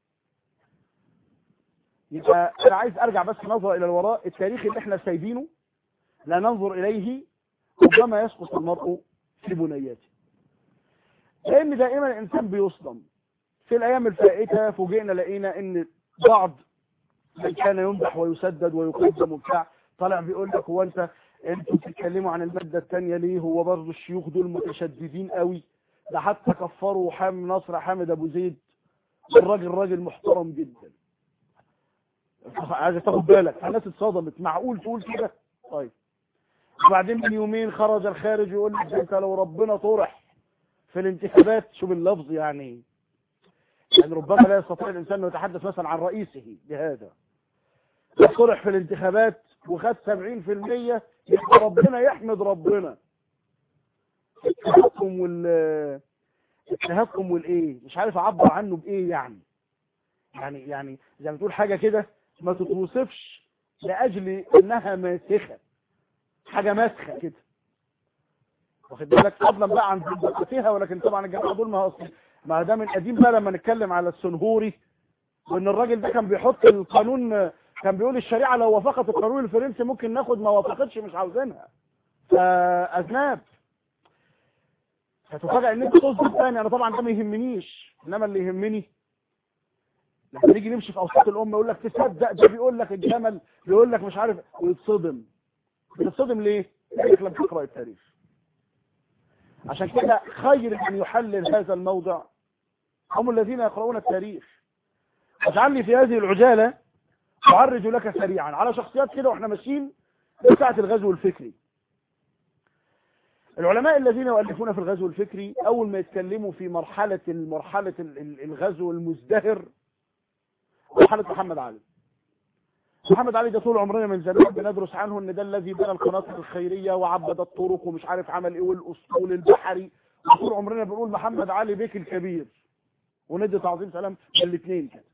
يبقى أنا عايز أرجع بس نظرة إلى الوراء التاريخ اللي احنا سايبينه لا ننظر إليه ربما يسقط المرء في بنياته لأن دائما الإنسان بيصدم في الأيام الفائتة فوجئنا لقينا إن بعض من كان يمدح ويسدد ويقدم وبتاع طالع بيقول لك هو انت انتوا بتتكلموا عن المادة الثانية ليه هو برضه الشيوخ دول متشددين قوي ده حتى كفروا حام نصر حامد ابو زيد الراجل راجل محترم جدا عايز تاخد بالك الناس اتصدمت معقول تقول كده طيب وبعدين من يومين خرج الخارج يقول لك ده انت لو ربنا طرح في الانتخابات شوف اللفظ يعني يعني ربما لا يستطيع الانسان انه يتحدث مثلا عن رئيسه بهذا طرح في الانتخابات وخد 70% يبقى ربنا يحمد ربنا التهكم وال التهكم والايه مش عارف اعبر عنه بايه يعني يعني يعني زي ما تقول حاجه كده ما تتوصفش لاجل انها ماسخه حاجه ماسخه كده واخد بالك فضلا بقى عن دقتها ولكن طبعا الجماعه دول ما هو أصل- ما ده من قديم بقى لما نتكلم على السنهوري وان الراجل ده كان بيحط القانون كان بيقول الشريعه لو وافقت القانون الفرنسي ممكن ناخد ما وافقتش مش عاوزينها فاذناب هتفاجئ ان انت تصدق تاني انا طبعا ده ما يهمنيش انما اللي يهمني لما نيجي نمشي في اوساط الامه يقول لك تصدق ده بيقول لك الجمل بيقول لك مش عارف ويتصدم بتتصدم ليه؟ يقول لك لم تقرا التاريخ عشان كده خير من يحلل هذا الموضع هم الذين يقرؤون التاريخ واجعل لي في هذه العجاله أعرج لك سريعا على شخصيات كده واحنا ماشيين في ساعة الغزو الفكري العلماء الذين يؤلفون في الغزو الفكري أول ما يتكلموا في مرحلة مرحلة الغزو المزدهر مرحلة محمد علي محمد علي ده طول عمرنا من زمان بندرس عنه ان ده الذي بنى القناطر الخيرية وعبد الطرق ومش عارف عمل ايه والاسطول البحري وطول عمرنا بنقول محمد علي بيك الكبير وندي تعظيم سلام الاثنين كده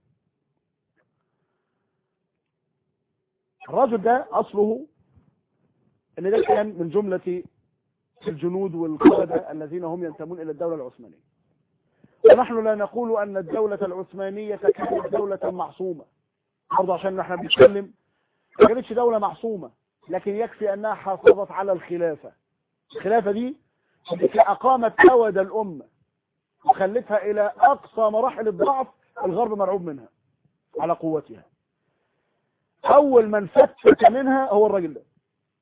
الرجل ده اصله ان ده كان من جملة الجنود والقادة الذين هم ينتمون الى الدولة العثمانية ونحن لا نقول ان الدولة العثمانية كانت دولة معصومة برضه عشان احنا بنتكلم ما كانتش دولة معصومة لكن يكفي انها حافظت على الخلافة الخلافة دي التي اقامت اود الامة وخلتها الى اقصى مراحل الضعف الغرب مرعوب منها على قوتها اول من فتك منها هو الراجل ده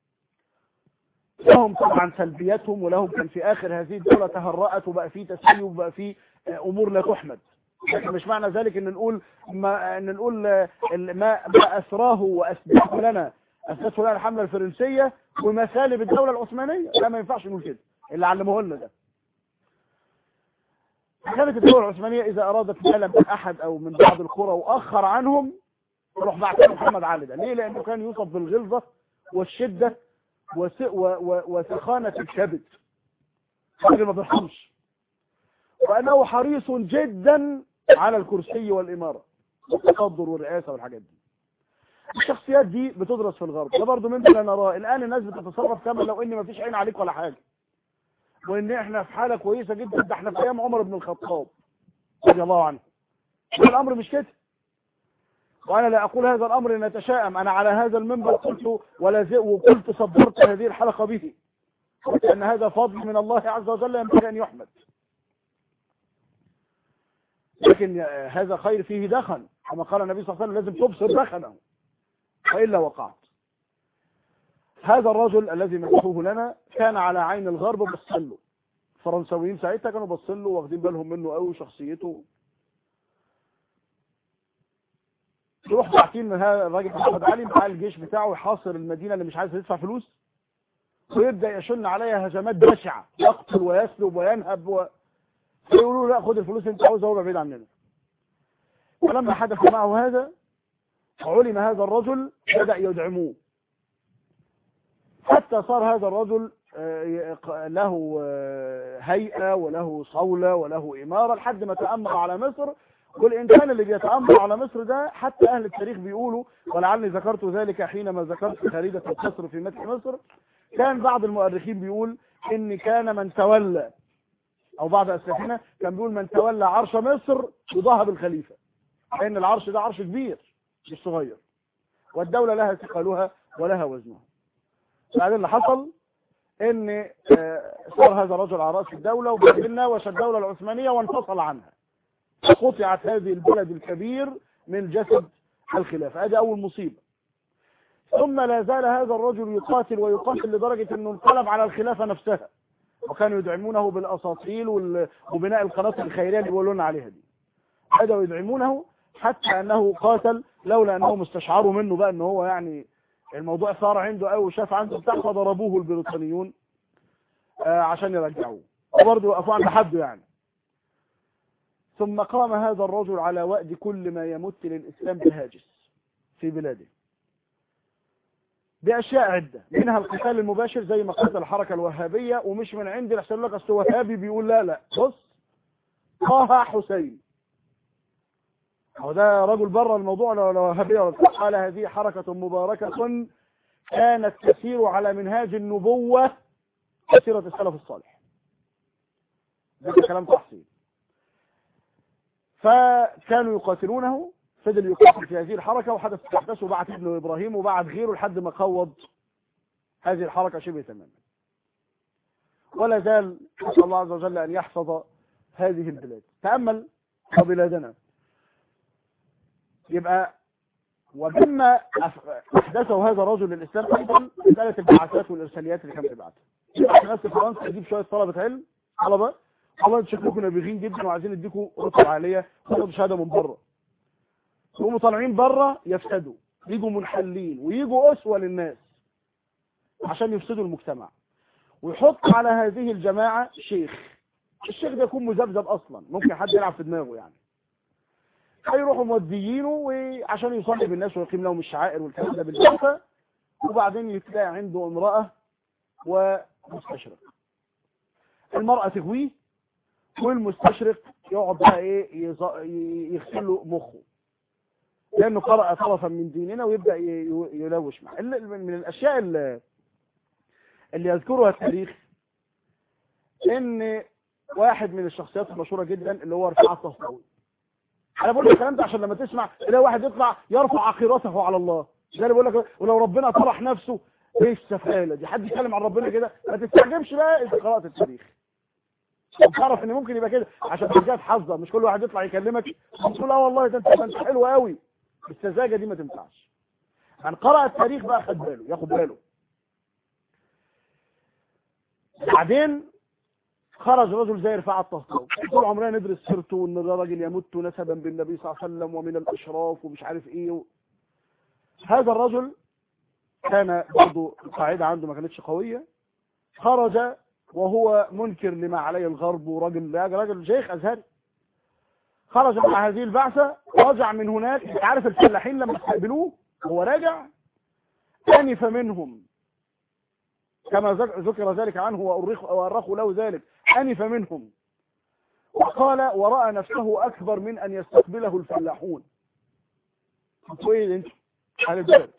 لهم طبعا سلبياتهم ولهم كان في اخر هذه الدولة تهرأت وبقى فيه تسيب وبقى فيه امور لا تحمد لكن مش معنى ذلك ان نقول ما ان نقول ما ما اسراه واسبقه لنا اسسه لنا الحمله الفرنسيه ومسالب الدوله العثمانيه لا ما ينفعش نقول كده اللي علموه لنا ده كانت الدوله العثمانيه اذا ارادت مالا من احد او من بعض القرى واخر عنهم يروح بعت محمد علي ده ليه لانه كان يوصف بالغلظه والشده وس... و... و... وسخانه الكبد راجل ما بيرحمش وانه حريص جدا على الكرسي والاماره والتقدر والرئاسه والحاجات دي الشخصيات دي بتدرس في الغرب ده برضه مما لا نراه الان الناس بتتصرف كما لو ان مفيش عين عليك ولا حاجه وان احنا في حاله كويسه جدا ده احنا في ايام عمر بن الخطاب رضي الله عنه الامر مش كده وانا لا اقول هذا الامر لنتشائم انا على هذا المنبر قلت ولا زي وقلت صدرت هذه الحلقه به لان هذا فضل من الله عز وجل ينبغي ان يحمد لكن هذا خير فيه دخن كما قال النبي صلى الله عليه وسلم لازم تبصر دخنه وإلا وقعت هذا الرجل الذي مدحوه لنا كان على عين الغرب بصله الفرنساويين ساعتها كانوا بصله واخدين بالهم منه قوي شخصيته يروح باعتين من هذا الراجل محمد علي مع الجيش بتاعه يحاصر المدينه اللي مش عايز يدفع فلوس ويبدا يشن عليها هجمات بشعه يقتل ويسلب وينهب و... فيقولوا لا خد الفلوس انت عاوزها وابعد بعيد عننا ولما حدث معه هذا علم هذا الرجل بدأ يدعموه حتى صار هذا الرجل له هيئة وله صولة وله إمارة لحد ما تأمر على مصر والإنسان اللي بيتأمر على مصر ده حتى أهل التاريخ بيقولوا ولعلي ذكرت ذلك حينما ذكرت خريدة القصر في مدح مصر كان بعض المؤرخين بيقول إن كان من تولى او بعض اسلافنا كان بيقول من تولى عرش مصر يضاهى بالخليفه لان العرش ده عرش كبير مش صغير والدوله لها ثقلها ولها وزنها بعدين اللي حصل ان صار هذا الرجل على راس الدوله وبعدين ناوش الدوله العثمانيه وانفصل عنها قطعت هذه البلد الكبير من جسد الخلافه هذه اول مصيبه ثم لا زال هذا الرجل يقاتل ويقاتل لدرجه انه انقلب على الخلافه نفسها وكانوا يدعمونه بالاساطيل وبناء القناطر الخيريه اللي بيقولوا لنا عليها دي بداوا يدعمونه حتى انه قاتل لولا انهم استشعروا منه بقى ان هو يعني الموضوع صار عنده قوي وشاف عنده بتاع فضربوه البريطانيون آه عشان يرجعوه وبرضه وقفوا عند حده يعني ثم قام هذا الرجل على وأد كل ما يمت للإسلام بهاجس في بلاده بأشياء عدة منها القتال المباشر زي ما قتل الحركة الوهابية ومش من عندي لحسن لك أصل وهابي بيقول لا لا بص طه حسين هو ده رجل بره الموضوع ولا وهابية ولا قال هذه حركة مباركة كانت تسير على منهاج النبوة سيرة السلف الصالح ده كلام تحصيل فكانوا يقاتلونه فضل يقاتل في هذه الحركة وحدث تحدث وبعت ابنه إبراهيم وبعت غيره لحد ما قوض هذه الحركة شبه تماما ولا زال نسأل الله عز وجل أن يحفظ هذه البلاد تأمل بلادنا يبقى ومما أف- احدثه هذا الرجل للاسلام ايضا مساله البعثات والارساليات اللي كان بيبعتها يبعت ناس في فرنسا يجيب شويه طلبه علم طلبه والله انتوا شكلكم نابغين جدا وعايزين نديكم رتب عاليه خدوا شهاده من بره يقوموا طالعين بره يفسدوا يجوا منحلين ويجوا اسوه للناس عشان يفسدوا المجتمع ويحط على هذه الجماعه شيخ الشيخ ده يكون مذبذب اصلا ممكن حد يلعب في دماغه يعني فيروحوا موديينه وعشان يصلي بالناس ويقيم لهم الشعائر والكلام ده بالجلسه وبعدين تلاقي عنده امراه ومستشرق المراه تغويه والمستشرق يقعد بقى ايه يز- ي- يغسل له مخه لانه قرأ طرفا من ديننا ويبدا ي- ي- يلوش معه ال- من الاشياء اللي, اللي يذكرها التاريخ ان واحد من الشخصيات المشهوره جدا اللي هو رفاعة الطهطاوي انا بقول لك الكلام ده عشان لما تسمع تلاقي واحد يطلع يرفع عقيرته على الله زي اللي بقول لك ولو ربنا طرح نفسه ايه السفاله دي حد يتكلم عن ربنا كده ما تستعجبش بقى اذا قرات التاريخ تعرف ان ممكن يبقى كده عشان ترجع تحذر مش كل واحد يطلع يكلمك تقول اه والله ده انت ده انت حلو قوي السذاجه دي ما تنفعش من قرأ التاريخ بقى خد باله ياخد باله بعدين خرج رجل زي رفاعة الطهطاوي طول عمرنا ندرس سيرته وان ده راجل يمت نسبا بالنبي صلى الله عليه وسلم ومن الاشراف ومش عارف ايه و... هذا الرجل كان برضه القاعده عنده ما كانتش قويه خرج وهو منكر لما عليه الغرب وراجل راجل شيخ ازهري خرج مع هذه البعثه رجع من هناك انت عارف الفلاحين لما استقبلوه هو راجع انف منهم كما ذك- ذكر ذلك عنه وأرخ- وأرخوا له ذلك أنف منهم وقال ورأى نفسه أكبر من أن يستقبله الفلاحون انتوا ايه انت على البلد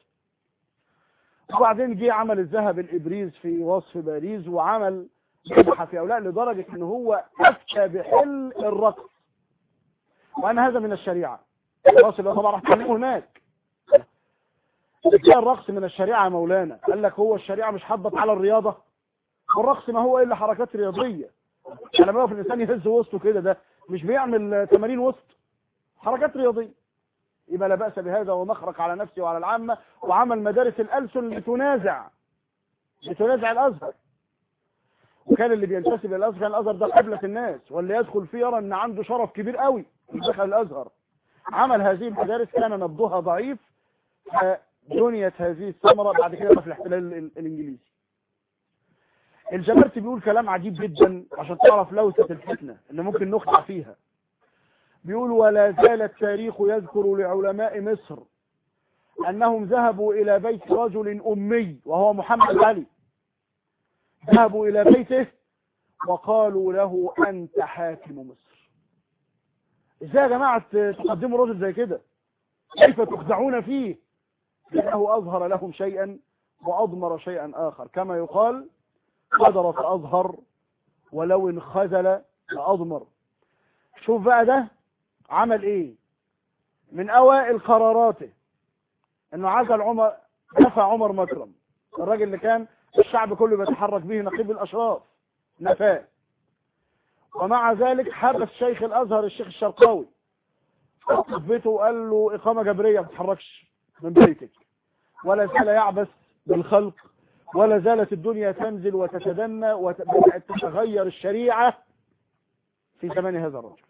وبعدين جه عمل الذهب الإبريز في وصف باريس وعمل مدح في أولاء لدرجة ان هو أفتى بحل الرقص وأن هذا من الشريعة الرقص اللي هو طبعا راح تعلمه هناك ازاي الرقص من الشريعة يا مولانا قال لك هو الشريعة مش حضت على الرياضة والرقص ما هو الا حركات رياضية لما بقى في الانسان يهز وسطه كده ده مش بيعمل تمارين وسط حركات رياضية يبقى لا بأس بهذا ومخرق على نفسه وعلى العامة وعمل مدارس الألسن لتنازع لتنازع الأزهر وكان اللي بينتسب للأزهر كان الأزهر ده قبلة الناس واللي يدخل فيه يرى ان عنده شرف كبير قوي دخل الأزهر عمل هذه المدارس كان نبضها ضعيف فبنيت هذه الثمرة بعد كده في الاحتلال ال- الإنجليزي الجبرتي بيقول كلام عجيب جدا عشان تعرف لوثة الفتنة اللي ممكن نخدع فيها بيقول ولا زال التاريخ يذكر لعلماء مصر أنهم ذهبوا إلى بيت رجل أمي وهو محمد علي ذهبوا إلى بيته وقالوا له أنت حاكم مصر إزاي يا جماعة تقدموا رجل زي كده كيف تخدعون فيه لأنه أظهر لهم شيئا وأضمر شيئا آخر كما يقال قدر فأظهر ولو انخذل فأضمر شوف بقى ده عمل ايه من اوائل قراراته انه عزل عمر نفى عمر مكرم الراجل اللي كان الشعب كله بيتحرك به نقيب الاشراف نفاه ومع ذلك حبس شيخ الازهر الشيخ الشرقاوي في بيته وقال له اقامه جبريه ما تتحركش من بيتك ولا زال يعبث بالخلق ولا زالت الدنيا تنزل وتتدنى وبدات تتغير الشريعه في زمان هذا الرجل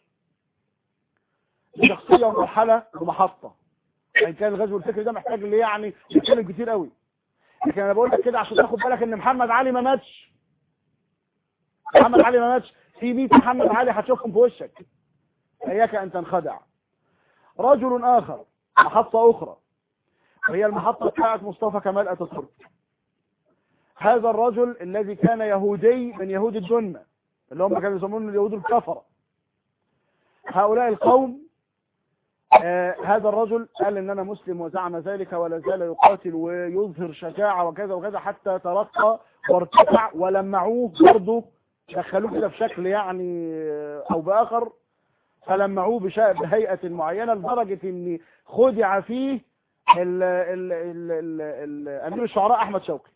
شخصيه ومرحله ومحطه يعني كان الغزو الفكري ده محتاج اللي يعني يتكلم كتير قوي لكن انا بقول لك كده عشان تاخد بالك ان محمد علي ما ماتش محمد علي ما ماتش في 100 محمد علي هتشوفهم في وشك اياك ان تنخدع رجل اخر محطه اخرى وهي المحطه بتاعت مصطفى كمال اتاتورك هذا الرجل الذي كان يهودي من يهود الجنه اللي هم كانوا يسمون اليهود الكفره هؤلاء القوم آه هذا الرجل قال ان انا مسلم وزعم ذلك ولا زال يقاتل ويظهر شجاعة وكذا وكذا حتى ترقى وارتفع ولمعوه برضه دخلوه كده بشكل يعني آه، او باخر فلمعوه بشا- بهيئة معينة لدرجة ان خدع فيه ال ال ال ال ال امير الشعراء احمد شوقي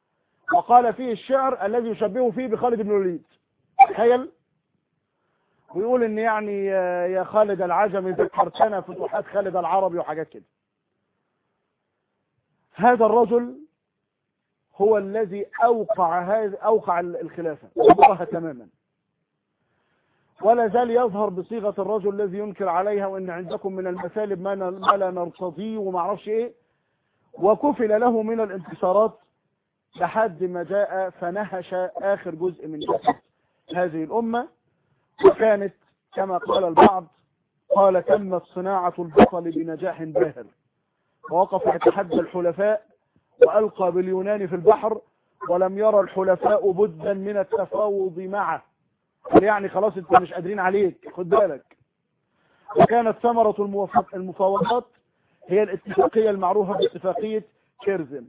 وقال فيه الشعر الذي يشبهه فيه بخالد بن الوليد تخيل ويقول ان يعني آه، يا خالد العجمي ذكرتنا فتوحات خالد العربي وحاجات كده هذا الرجل هو الذي اوقع هذا اوقع الخلافه وقعها تماما ولا زال يظهر بصيغه الرجل الذي ينكر عليها وان عندكم من المثالب ما ن- ما لا نرتضيه وما اعرفش ايه وكفل له من الانتصارات لحد ما جاء فنهش اخر جزء من جسد هذه الامه وكانت كما قال البعض قال تمت صناعه البطل بنجاح باهر ووقف يتحدى الحلفاء وألقى باليونان في البحر ولم يرى الحلفاء بدا من التفاوض معه قال يعني خلاص انت مش قادرين عليك خد بالك وكانت ثمرة الموافق- المفاوضات هي الاتفاقية المعروفة باتفاقية كيرزن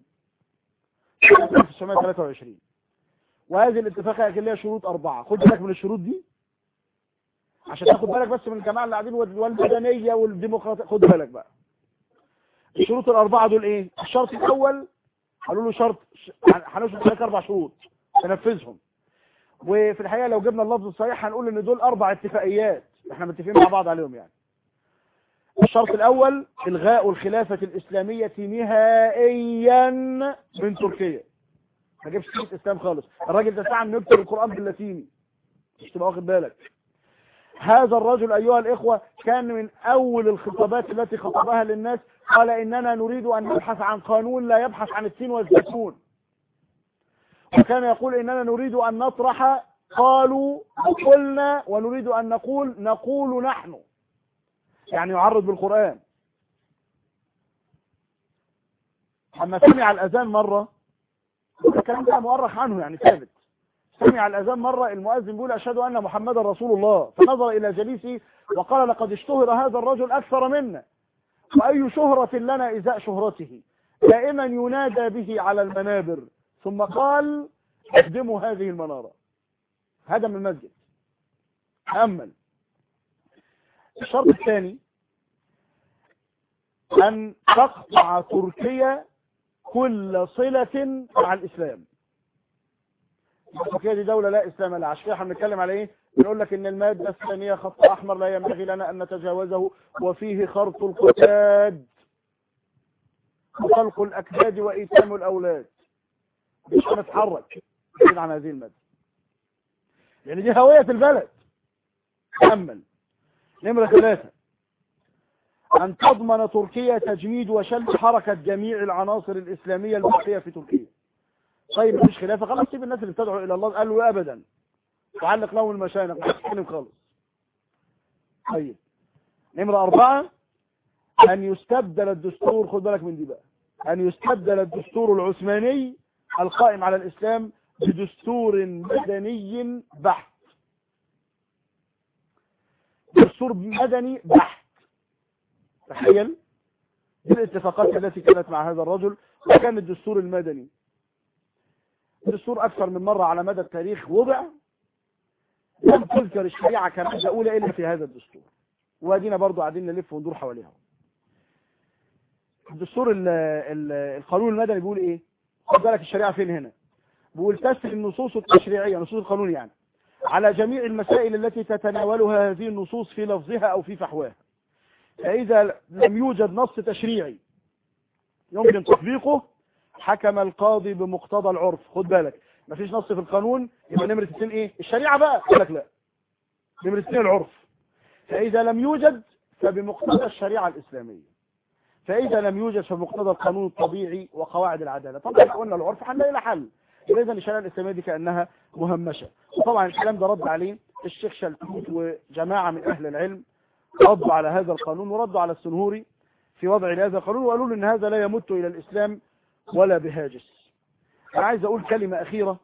1923 وهذه الاتفاقية كان لها شروط أربعة خد بالك من الشروط دي عشان تاخد بالك بس من الجماعة اللي قاعدين والمدنية والديمقراطية خد بالك بقى الشروط الأربعة دول إيه؟ الشرط الأول قالوا له شرط ش- هنشرط لك أربع شروط تنفذهم وفي الحقيقة لو جبنا اللفظ الصحيح هنقول إن دول أربع اتفاقيات إحنا متفقين مع بعض عليهم يعني الشرط الأول إلغاء الخلافة الإسلامية نهائيا من تركيا ما جابش سيرة إسلام خالص الراجل ده ساعة إنه يكتب القرآن باللاتيني مش تبقى واخد بالك هذا الرجل أيها الإخوة كان من أول الخطابات التي خطبها للناس قال إننا نريد أن نبحث عن قانون لا يبحث عن التين والزيتون وكان يقول إننا نريد أن نطرح قالوا وقلنا ونريد أن نقول نقول نحن يعني يعرض بالقرآن أما سمع الأذان مرة الكلام ده مؤرخ عنه يعني ثابت سمع الأذان مرة المؤذن بيقول أشهد أن محمدا رسول الله فنظر إلى جليسه وقال لقد اشتهر هذا الرجل أكثر منا وأي شهرة لنا إزاء شهرته دائما ينادى به على المنابر ثم قال اهدموا هذه المنارة هدم المسجد تأمل الشرط الثاني أن تقطع تركيا كل صلة مع الإسلام تركيا دي دولة لا إسلام لها عشان كده احنا بنتكلم على إيه؟ بنقول لك إن المادة الثانية خط أحمر لا ينبغي لنا أن نتجاوزه وفيه خرط القتاد وخلق الأكباد وإيتام الأولاد مش هنتحرك بعيد عن هذه المادة يعني دي هوية البلد كمل نمرة ثلاثة أن تضمن تركيا تجميد وشل حركة جميع العناصر الإسلامية الباقية في تركيا طيب مفيش خلافة خلاص سيب الناس اللي بتدعو إلى الله قالوا لا أبدا تعلق لهم المشانق ما تتكلم خالص طيب نمرة أربعة أن يستبدل الدستور خد بالك من دي بقى أن يستبدل الدستور العثماني القائم على الإسلام بدستور مدني بحت دستور مدني بحت تخيل دي الاتفاقات التي كانت مع هذا الرجل وكان الدستور المدني الدستور أكثر من مرة على مدى التاريخ وضع لم تذكر الشريعة كمادة أولى إلا في هذا الدستور وادينا برضو قاعدين نلف وندور حواليها الدستور ال ال القانون المدني بيقول ايه خد بالك الشريعة فين هنا بيقول تسري النصوص التشريعية نصوص القانون يعني على جميع المسائل التي تتناولها هذه النصوص في لفظها أو في فحواها فإذا لم يوجد نص تشريعي يمكن تطبيقه حكم القاضي بمقتضى العرف خد بالك مفيش نص في القانون يبقى نمرة اثنين ايه الشريعة بقى قال لك لا نمرة اثنين العرف فإذا لم يوجد فبمقتضى الشريعة الإسلامية فإذا لم يوجد فبمقتضى القانون الطبيعي وقواعد العدالة طبعا لو قلنا العرف هنلاقي له حل إذا الشريعة الإسلامية دي كأنها مهمشة وطبعا الكلام ده رد عليه الشيخ شلتوت وجماعة من أهل العلم ردوا على هذا القانون وردوا على السنهوري في وضع لهذا القانون وقالوا له ان هذا لا يمت الى الاسلام ولا بهاجس انا عايز اقول كلمة اخيرة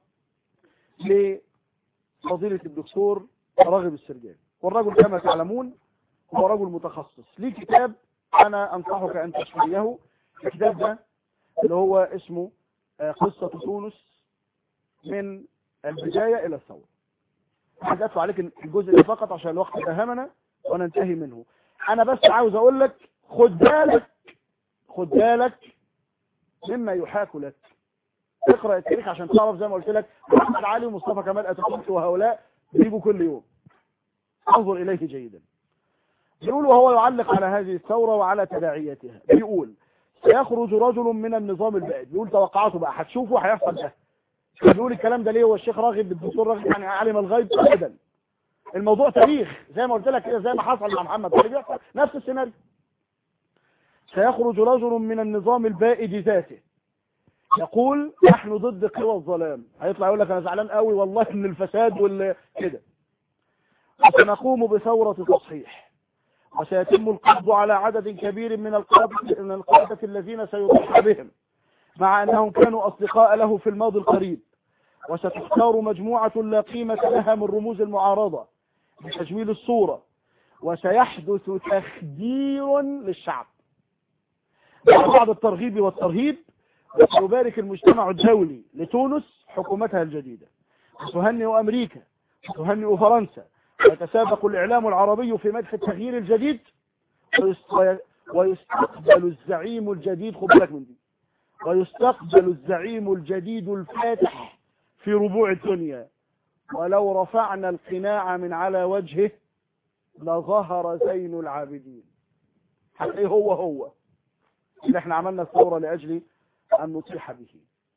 لفضيلة الدكتور راغب السرجاني والرجل كما تعلمون هو رجل متخصص ليه كتاب انا انصحك ان تشتريه الكتاب ده اللي هو اسمه آه، قصة تونس من البداية الى الثورة عايز ادفع عليك الجزء ده فقط عشان الوقت دهمنا وننتهي منه انا بس عاوز اقول لك خد بالك خد بالك مما يحاك لك اقرا التاريخ عشان تعرف زي ما قلت لك محمد علي ومصطفى كمال اتاتورك وهؤلاء بيجوا كل يوم انظر إليه جيدا يقول وهو يعلق على هذه الثورة وعلى تداعياتها بيقول سيخرج رجل من النظام البائد بيقول توقعاته بقى هتشوفوا هيحصل ده بيقول الكلام ده ليه هو الشيخ راغب الدكتور راغب يعني عالم الغيب ابدا الموضوع تاريخ زي ما قلت لك كده زي ما حصل مع محمد اللي بيحصل نفس السيناريو سيخرج رجل من النظام البائد ذاته يقول نحن ضد قوى الظلام هيطلع يقول لك انا زعلان قوي والله من الفساد وال كده وسنقوم بثورة تصحيح وسيتم القبض على عدد كبير من القادة من القادة الذين سيضحى بهم مع أنهم كانوا أصدقاء له في الماضي القريب وستختار مجموعة لا قيمة لها من رموز المعارضة لتجميل الصورة وسيحدث تخدير للشعب مع بعض الترغيب والترهيب وسيبارك المجتمع الدولي لتونس حكومتها الجديدة وتهنئ أمريكا وتهنئ فرنسا ويتسابق الإعلام العربي في مدح التغيير الجديد ويست- ويستقبل الزعيم الجديد خد بالك من دي ويستقبل الزعيم الجديد الفاتح في ربوع الدنيا ولو رفعنا القناع من على وجهه لظهر زين العابدين هتلاقيه هو هو اللي احنا عملنا الثورة لأجل أن نطيح به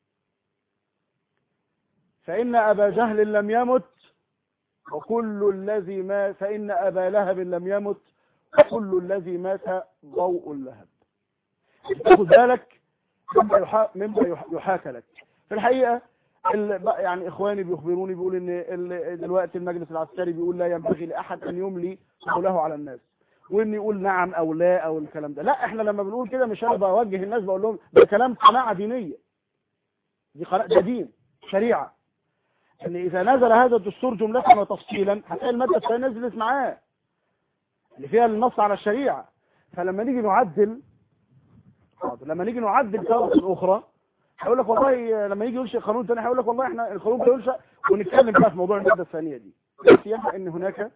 فإن أبا جهل لم يمت وكل الذي مات فإن أبا لهب لم يمت وكل الذي مات ضوء اللهب خد بالك مما يحا- مما يح- يحاكى لك في الحقيقة ال- بقى يعني إخواني بيخبروني بيقول إن ال- دلوقتي المجلس العسكري بيقول لا ينبغي لأحد أن يملي قوله على الناس وإن يقول نعم أو لا أو الكلام ده لا إحنا لما بنقول كده مش أنا بوجه الناس بقول لهم ده كلام قناعة دينية دي قناعة ده دين شريعة ان اذا نزل هذا الدستور جملة وتفصيلا هتلاقي المادة الثانية نزلت معاه اللي فيها النص على الشريعة فلما نيجي نعدل حاضر لما نيجي نعدل تارة اخرى هيقول لك والله لما يجي ينشئ قانون ثاني هيقول لك والله احنا القانون بينشأ ونتكلم بقى في موضوع المادة الثانية دي سيما ان هناك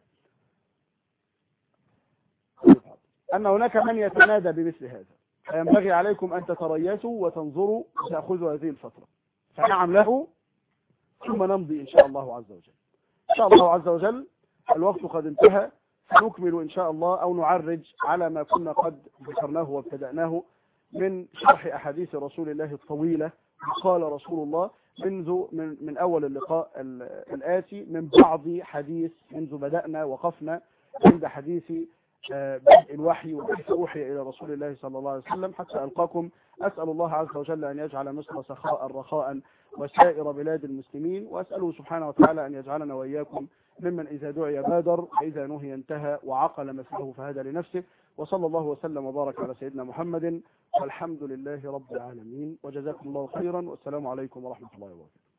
ان هناك من يتنادى بمثل هذا فينبغي عليكم ان تتريثوا وتنظروا وتأخذوا هذه الفترة فنعم له ثم نمضي إن شاء الله عز وجل إن شاء الله عز وجل الوقت قد انتهى سنكمل إن شاء الله أو نعرج على ما كنا قد ذكرناه وابتدأناه من شرح أحاديث رسول الله الطويلة قال رسول الله منذ من, من أول اللقاء ال- الآتي من بعض حديث منذ بدأنا وقفنا عند حديث آه، بدء الوحي وكيف أوحي إلى رسول الله صلى الله عليه وسلم حتى ألقاكم أسأل الله عز وجل أن يجعل مصر سخاء رخاء وسائر بلاد المسلمين وأسأله سبحانه وتعالى أن يجعلنا وإياكم ممن إذا دعي بادر وإذا نهي انتهى وعقل مثله فهدى لنفسه وصلى الله وسلم وبارك على سيدنا محمد والحمد لله رب العالمين وجزاكم الله خيرا والسلام عليكم ورحمة الله وبركاته